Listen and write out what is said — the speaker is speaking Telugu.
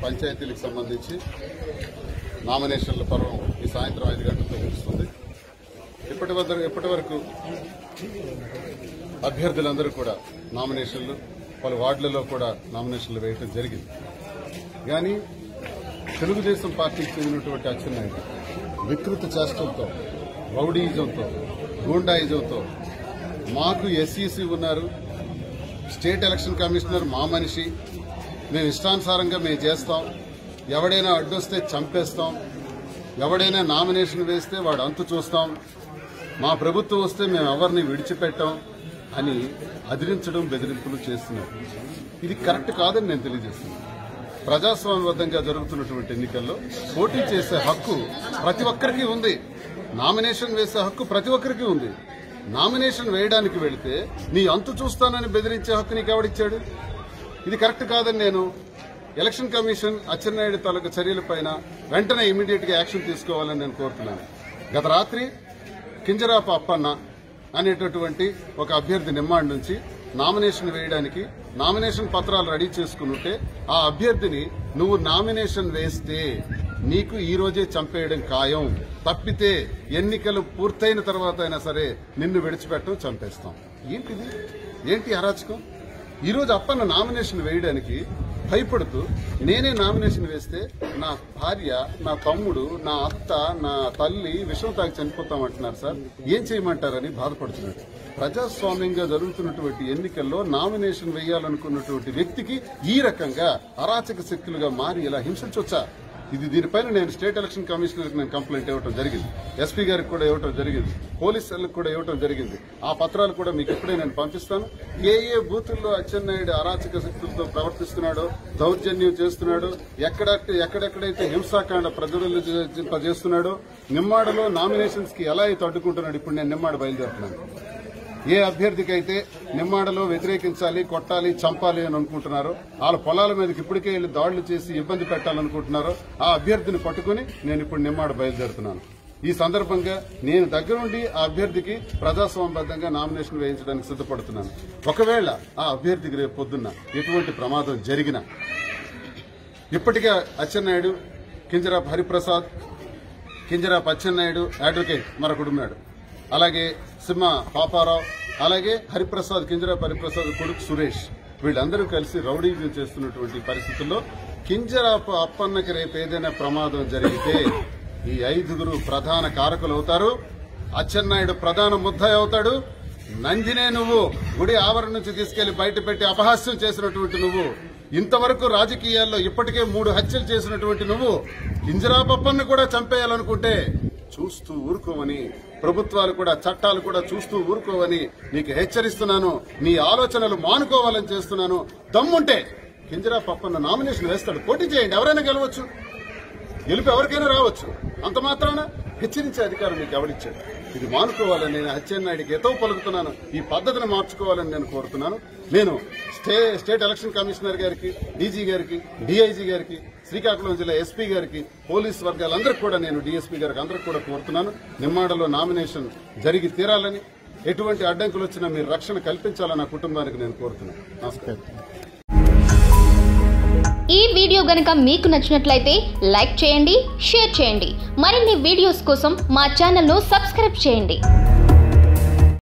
పంచాయతీలకు సంబంధించి నామినేషన్ల పర్వం ఈ సాయంత్రం ఐదు గంటలతో ముగుస్తుంది ఇప్పటి వద్ద ఇప్పటి వరకు అభ్యర్థులందరూ కూడా నామినేషన్లు పలు వార్డులలో కూడా నామినేషన్లు వేయటం జరిగింది కానీ తెలుగుదేశం పార్టీకి చెందినటువంటి అచ్చెన్నాయుడు వికృత చేష్టలతో రౌడీయిజంతో గూండాయిజంతో మాకు ఎస్ఈసి ఉన్నారు స్టేట్ ఎలక్షన్ కమిషనర్ మా మనిషి మేము ఇష్టానుసారంగా మేము చేస్తాం ఎవడైనా అడ్డొస్తే చంపేస్తాం ఎవడైనా నామినేషన్ వేస్తే వాడు అంతు చూస్తాం మా ప్రభుత్వం వస్తే మేము ఎవరిని విడిచిపెట్టాం అని అదిరించడం బెదిరింపులు చేస్తున్నారు ఇది కరెక్ట్ కాదని నేను తెలియజేస్తున్నాను ప్రజాస్వామ్యబద్ధంగా జరుగుతున్నటువంటి ఎన్నికల్లో పోటీ చేసే హక్కు ప్రతి ఒక్కరికి ఉంది నామినేషన్ వేసే హక్కు ప్రతి ఒక్కరికి ఉంది నామినేషన్ వేయడానికి వెళితే నీ అంతు చూస్తానని బెదిరించే హక్కు నీకు ఎవడిచ్చాడు ఇది కరెక్ట్ కాదని నేను ఎలక్షన్ కమిషన్ అచ్చెన్నాయుడు తాలూకు చర్యలపైన వెంటనే ఇమీడియట్ గా యాక్షన్ తీసుకోవాలని నేను కోరుతున్నాను గత రాత్రి కింజరాపు అప్పన్న అనేటటువంటి ఒక అభ్యర్థి నిమ్మాడి నుంచి నామినేషన్ వేయడానికి నామినేషన్ పత్రాలు రెడీ చేసుకునుంటే ఆ అభ్యర్థిని నువ్వు నామినేషన్ వేస్తే నీకు ఈ రోజే చంపేయడం ఖాయం తప్పితే ఎన్నికలు పూర్తయిన తర్వాత అయినా సరే నిన్ను విడిచిపెట్టడం చంపేస్తాం ఏంటిది ఏంటి అరాచకం ఈ రోజు అప్పన్న నామినేషన్ వేయడానికి భయపడుతూ నేనే నామినేషన్ వేస్తే నా భార్య నా తమ్ముడు నా అత్త నా తల్లి విషం తాగి చనిపోతామంటున్నారు సార్ ఏం చేయమంటారని బాధపడుతున్నారు ప్రజాస్వామ్యంగా జరుగుతున్నటువంటి ఎన్నికల్లో నామినేషన్ వేయాలనుకున్నటువంటి వ్యక్తికి ఈ రకంగా అరాచక శక్తులుగా మారి ఇలా హింసించవచ్చా ఇది దీనిపైన నేను స్టేట్ ఎలక్షన్ కమిషనర్ నేను కంప్లైంట్ ఇవ్వడం జరిగింది ఎస్పీ గారికి కూడా ఇవ్వడం జరిగింది పోలీసులకు కూడా ఇవ్వడం జరిగింది ఆ పత్రాలు కూడా మీకు ఎప్పుడే నేను పంపిస్తాను ఏ ఏ బూతుల్లో అచ్చెన్నాయుడు అరాచక శక్తులతో ప్రవర్తిస్తున్నాడో దౌర్జన్యం చేస్తున్నాడో ఎక్కడ ఎక్కడెక్కడైతే హింసాకాండ ప్రజలు చేస్తున్నాడో నిమ్మాడలో నామినేషన్స్ కి ఎలా అయితే అడ్డుకుంటున్నాడు ఇప్పుడు నేను నిమ్మాడ బయలుదేరుతున్నాను ఏ అభ్యర్థికి అయితే నిమ్మాడలో వ్యతిరేకించాలి కొట్టాలి చంపాలి అని అనుకుంటున్నారో వాళ్ళ పొలాల మీదకి ఇప్పటికే వెళ్ళి దాడులు చేసి ఇబ్బంది పెట్టాలనుకుంటున్నారో ఆ అభ్యర్థిని పట్టుకుని నేను ఇప్పుడు నిమ్మాడ బయలుదేరుతున్నాను ఈ సందర్భంగా నేను దగ్గరుండి ఆ అభ్యర్థికి ప్రజాస్వామ్యబద్ధంగా నామినేషన్ వేయించడానికి సిద్దపడుతున్నాను ఒకవేళ ఆ అభ్యర్థికి రేపు పొద్దున్న ఎటువంటి ప్రమాదం జరిగినా ఇప్పటికే అచ్చెన్నాయుడు కింజరాపు హరిప్రసాద్ కింజరాపు అచ్చెన్నాయుడు అడ్వకేట్ మరొకడున్నాడు అలాగే సింహ పాపారావు అలాగే హరిప్రసాద్ కింజరాపు హరిప్రసాద్ కొడుకు సురేష్ వీళ్ళందరూ కలిసి రౌడీజం చేస్తున్నటువంటి పరిస్థితుల్లో కింజరాపు అప్పన్నకి రేపు ఏదైనా ప్రమాదం జరిగితే ఈ ఐదుగురు ప్రధాన కారకులు అవుతారు అచ్చెన్నాయుడు ప్రధాన ముద్దాయి అవుతాడు నందినే నువ్వు గుడి ఆవరణ నుంచి తీసుకెళ్లి బయట పెట్టి అపహాస్యం చేసినటువంటి నువ్వు ఇంతవరకు రాజకీయాల్లో ఇప్పటికే మూడు హత్యలు చేసినటువంటి నువ్వు ఇంజరాపప్పన్ను కూడా చంపేయాలనుకుంటే చూస్తూ ఊరుకోమని ప్రభుత్వాలు కూడా చట్టాలు కూడా చూస్తూ ఊరుకోవని నీకు హెచ్చరిస్తున్నాను నీ ఆలోచనలు మానుకోవాలని చేస్తున్నాను దమ్ముంటే కింజరా పప్పన్న నామినేషన్ వేస్తాడు పోటీ చేయండి ఎవరైనా గెలవచ్చు గెలుపు ఎవరికైనా రావచ్చు అంత మాత్రాన హెచ్చరించే అధికారం మీకు ఎవరిచ్చాడు ఇది మానుకోవాలని నేను అచ్చెన్నాయుడికి ఎతో పలుకుతున్నాను ఈ పద్ధతిని మార్చుకోవాలని నేను కోరుతున్నాను నేను స్టే స్టేట్ ఎలక్షన్ కమిషనర్ గారికి డీజీ గారికి డీఐజీ గారికి శ్రీకాకుళం జిల్లా ఎస్పీ గారికి పోలీస్ వర్గాలందరికీ కూడా నేను డీఎస్పీ గారికి అందరికీ కూడా కోరుతున్నాను నిమ్మాడలో నామినేషన్ జరిగి తీరాలని ఎటువంటి అడ్డంకులు వచ్చినా మీరు రక్షణ కల్పించాలని నా కుటుంబానికి నేను కోరుతున్నాను నమస్కారం ఈ వీడియో గనుక మీకు నచ్చినట్లయితే లైక్ చేయండి షేర్ చేయండి మరిన్ని వీడియోస్ కోసం మా ఛానల్ను సబ్స్క్రైబ్ చేయండి